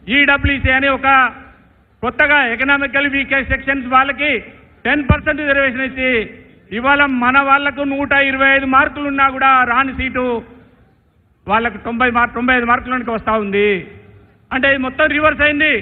EWC అనే ఒక కొత్తగా ఎకనామికల్ వీక్ సెక్షన్స్ వాళ్ళకి టెన్ పర్సెంట్ రిజర్వేషన్ ఇచ్చి ఇవాళ మన వాళ్లకు నూట ఇరవై ఐదు మార్కులు ఉన్నా కూడా రాని సీటు వాళ్ళకు తొంభై మార్క్ తొంభై ఐదు మార్కులకి వస్తూ ఉంది అంటే ఇది మొత్తం రివర్స్ అయింది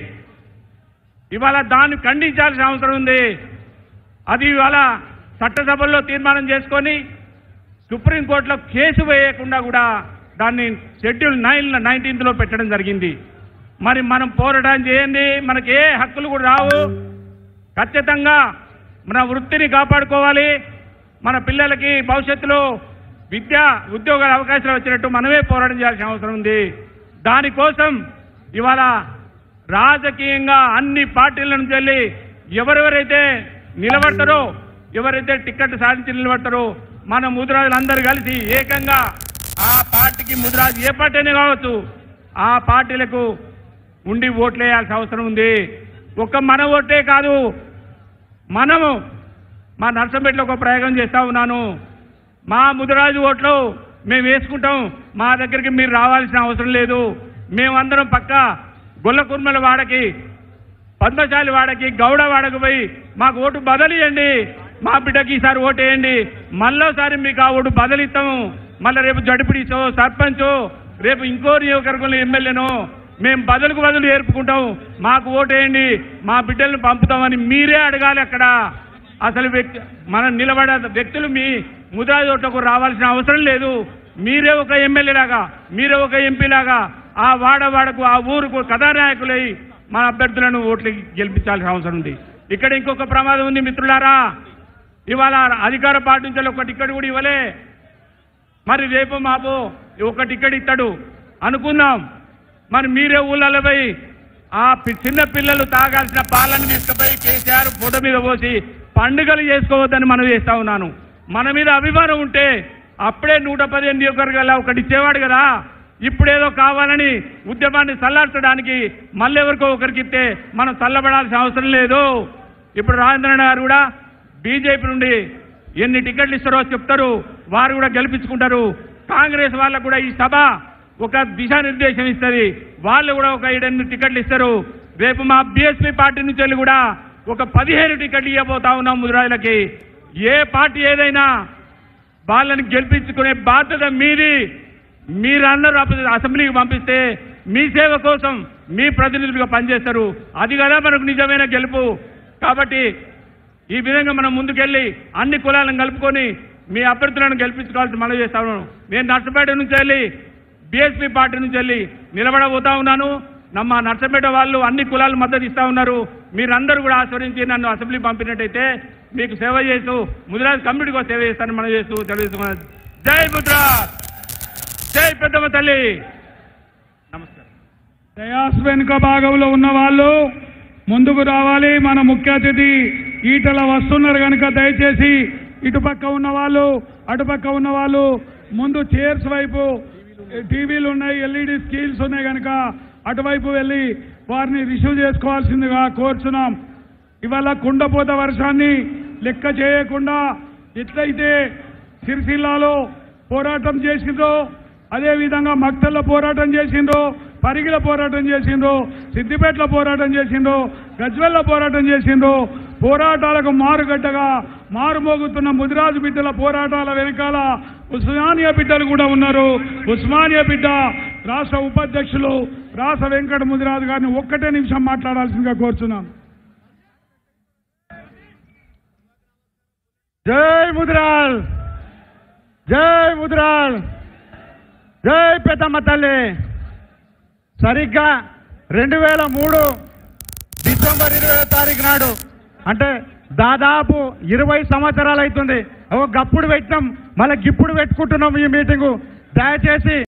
ఇవాళ దాన్ని ఖండించాల్సిన అవసరం ఉంది అది ఇవాళ చట్టసభల్లో తీర్మానం చేసుకొని సుప్రీంకోర్టులో కేసు వేయకుండా కూడా దాన్ని షెడ్యూల్ నైన్ నైన్టీన్త్లో పెట్టడం జరిగింది మరి మనం పోరాటం చేయండి మనకి ఏ హక్కులు కూడా రావు ఖచ్చితంగా మన వృత్తిని కాపాడుకోవాలి మన పిల్లలకి భవిష్యత్తులో విద్య ఉద్యోగాల అవకాశాలు వచ్చినట్టు మనమే పోరాటం చేయాల్సిన అవసరం ఉంది దానికోసం ఇవాళ రాజకీయంగా అన్ని పార్టీల నుంచి వెళ్ళి ఎవరెవరైతే నిలబడతారో ఎవరైతే టికెట్ సాధించి నిలబడతారో మన ముదిరాజులందరూ కలిసి ఏకంగా ఆ పార్టీకి ముదిరాజు ఏ పార్టీ అయినా కావచ్చు ఆ పార్టీలకు ఉండి ఓట్లు వేయాల్సిన అవసరం ఉంది ఒక్క మన ఓటే కాదు మనము మా నర్సంపేటలో ఒక ప్రయోగం చేస్తా ఉన్నాను మా ముదిరాజు ఓట్లు మేము వేసుకుంటాం మా దగ్గరికి మీరు రావాల్సిన అవసరం లేదు మేమందరం పక్క గొల్లకుర్మల వాడకి పద్మశాలి వాడకి గౌడ వాడకి పోయి మాకు ఓటు బదలియండి మా బిడ్డకి ఈసారి ఓటు వేయండి మళ్ళోసారి మీకు ఆ ఓటు బదలిస్తాము మళ్ళీ రేపు జడిపిడిచో సర్పంచో రేపు ఇంకో నియోజకవర్గంలో ఎమ్మెల్యేనో మేము బదులుకు బదులు ఏర్పుకుంటాం మాకు ఓటు వేయండి మా బిడ్డలను పంపుతామని మీరే అడగాలి అక్కడ అసలు వ్యక్తి మనం నిలబడే వ్యక్తులు మీ ముద్రాజు ఓట్లకు రావాల్సిన అవసరం లేదు మీరే ఒక ఎమ్మెల్యే లాగా మీరే ఒక ఎంపీ లాగా ఆ వాడ వాడకు ఆ ఊరుకు కథానాయకులై మన అభ్యర్థులను ఓట్లకి గెలిపించాల్సిన అవసరం ఉంది ఇక్కడ ఇంకొక ప్రమాదం ఉంది మిత్రులారా ఇవాళ అధికార పార్టీ నుంచి ఒక టికెట్ కూడా ఇవ్వలే మరి రేపు మాపు ఒక టికెట్ ఇస్తాడు అనుకుందాం మరి మీరే ఊళ్ళలో పోయి ఆ పి- చిన్న పిల్లలు తాగాల్సిన పాలను తీసుకుపోయి కేసీఆర్ ఫోటో మీద పోసి పండుగలు చేసుకోవద్దని మనం చేస్తా ఉన్నాను మన మీద అభిమానం ఉంటే అప్పుడే నూట పదిహేను నియోజకవర్గాల ఒకటి ఇచ్చేవాడు కదా ఇప్పుడేదో కావాలని ఉద్యమాన్ని చల్లార్చడానికి మళ్ళీ ఎవరికో ఒకరికి ఇస్తే మనం చల్లబడాల్సిన అవసరం లేదు ఇప్పుడు రాజేంద్రనాథ్ గారు కూడా బీజేపీ నుండి ఎన్ని టికెట్లు ఇస్తారో చెప్తారు వారు కూడా గెలిపించుకుంటారు కాంగ్రెస్ వాళ్ళకు కూడా ఈ సభ ఒక దిశానిర్దేశం ఇస్తుంది వాళ్ళు కూడా ఒక ఏడెనిమిది టికెట్లు ఇస్తారు రేపు మా బీఎస్పీ పార్టీ నుంచి వెళ్ళి కూడా ఒక పదిహేను టికెట్లు ఇవ్వబోతా ఉన్నాం ముదిరాజులకి ఏ పార్టీ ఏదైనా వాళ్ళని గెలిపించుకునే బాధ్యత మీది మీరందరూ అప్ప- అసెంబ్లీకి పంపిస్తే మీ సేవ కోసం మీ ప్రతినిధులుగా పనిచేస్తారు అది కదా మనకు నిజమైన గెలుపు కాబట్టి ఈ విధంగా మనం ముందుకెళ్ళి అన్ని కులాలను కలుపుకొని మీ అభ్యర్థులను గెలిపించుకోవాల్సి మనం చేస్తాను నేను నర్సపేట నుంచి వెళ్ళి బీఎస్పీ పార్టీ నుంచి వెళ్ళి నిలబడబోతా ఉన్నాను నమ్మ నర్సపేట వాళ్ళు అన్ని కులాలు మద్దతు ఇస్తా ఉన్నారు మీరందరూ కూడా ఆస్వాదించి నన్ను అసెంబ్లీ పంపినట్టయితే మీకు సేవ చేస్తూ ముదిరాజ్ కమ్యూనిటీకి సేవ చేస్తానని మనం చేస్తూ తెలియజేస్తున్నాను జై ముద్రాజ్ జై పెద్దమ్మ తల్లి నమస్కారం డయాస్ వెనుక భాగంలో ఉన్న వాళ్ళు ముందుకు రావాలి మన ముఖ్య అతిథి ఈటల వస్తున్నారు కనుక దయచేసి ఇటుపక్క ఉన్న వాళ్ళు అటుపక్క ఉన్న వాళ్ళు ముందు చైర్స్ వైపు టీవీలు ఉన్నాయి ఎల్ఈడి స్క్రీన్స్ ఉన్నాయి కనుక అటువైపు వెళ్ళి వారిని రిసీవ్ చేసుకోవాల్సిందిగా కోరుచున్నాం ఇవాళ కుండపోత వర్షాన్ని లెక్క చేయకుండా ఎట్లయితే సిరిసిల్లాలో పోరాటం చేసిందో అదే విధంగా మక్తల్లో పోరాటం చేసిండ్రో పరిగిల పోరాటం చేసిండ్రో సిద్దిపేటలో పోరాటం చేసిండ్రో గజ్వెల్లో పోరాటం చేసిండ్రో పోరాటాలకు మారుగడ్డగా మారుమోగుతున్న ముదిరాజు బిడ్డల పోరాటాల వెనకాల ఉస్మానియా బిడ్డలు కూడా ఉన్నారు ఉస్మానియా బిడ్డ రాష్ట్ర ఉపాధ్యక్షులు రాస వెంకట ముదిరాజు గారిని ఒక్కటే నిమిషం మాట్లాడాల్సిందిగా కోరుచున్నాను జై ముద్రాల్ జై ముద్రాల్ జై పెద్దమ్మ తల్లి సరిగ్గా రెండు వేల మూడు డిసెంబర్ ఇరవై తారీఖు నాడు అంటే దాదాపు ఇరవై సంవత్సరాలు అవుతుంది ఒక గప్పుడు పెట్టినాం మళ్ళీ గిప్పుడు పెట్టుకుంటున్నాం ఈ మీటింగు దయచేసి